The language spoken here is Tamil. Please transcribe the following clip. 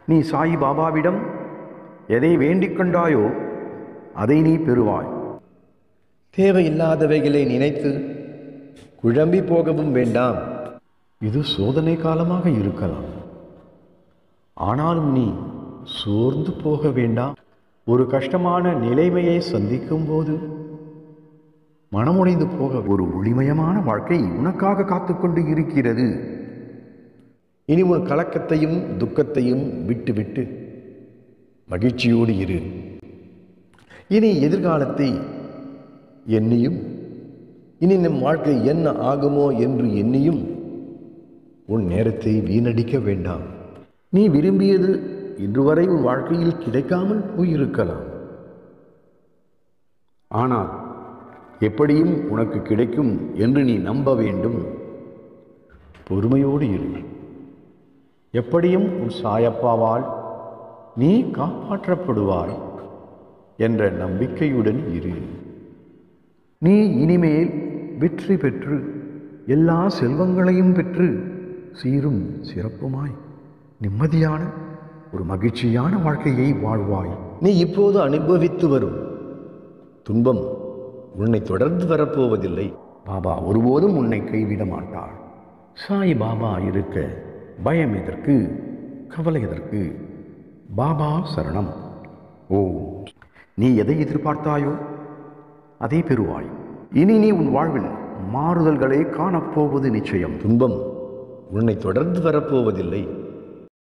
நீ சாய் பாபாவிடம் எதை வேண்டிக் கொண்டாயோ அதை நீ பெறுவாய் தேவையில்லாதவைகளை நினைத்து குழம்பி போகவும் வேண்டாம் இது சோதனை காலமாக இருக்கலாம் ஆனாலும் நீ சோர்ந்து போக வேண்டாம் ஒரு கஷ்டமான நிலைமையை சந்திக்கும் போது மனமுடைந்து போக ஒரு ஒளிமயமான வாழ்க்கை உனக்காக காத்துக்கொண்டு இருக்கிறது இனி உன் கலக்கத்தையும் துக்கத்தையும் விட்டுவிட்டு மகிழ்ச்சியோடு இரு இனி எதிர்காலத்தை எண்ணியும் இனி நம் வாழ்க்கை என்ன ஆகுமோ என்று எண்ணியும் உன் நேரத்தை வீணடிக்க வேண்டாம் நீ விரும்பியது இன்று வரை உன் வாழ்க்கையில் கிடைக்காமல் போயிருக்கலாம் ஆனால் எப்படியும் உனக்கு கிடைக்கும் என்று நீ நம்ப வேண்டும் பொறுமையோடு இரு எப்படியும் உன் சாயப்பாவால் நீ காப்பாற்றப்படுவாய் என்ற நம்பிக்கையுடன் இரு நீ இனிமேல் வெற்றி பெற்று எல்லா செல்வங்களையும் பெற்று சீரும் சிறப்புமாய் நிம்மதியான ஒரு மகிழ்ச்சியான வாழ்க்கையை வாழ்வாய் நீ இப்போது அனுபவித்து வரும் துன்பம் உன்னை தொடர்ந்து வரப்போவதில்லை பாபா ஒருபோதும் உன்னை கைவிட மாட்டாள் சாய் பாபா இருக்க பயம் எதற்கு கவலை எதற்கு பாபா சரணம் ஓ நீ எதை எதிர்பார்த்தாயோ அதை பெறுவாய் இனி நீ உன் வாழ்வில் மாறுதல்களை காணப்போவது நிச்சயம் துன்பம் உன்னை தொடர்ந்து வரப்போவதில்லை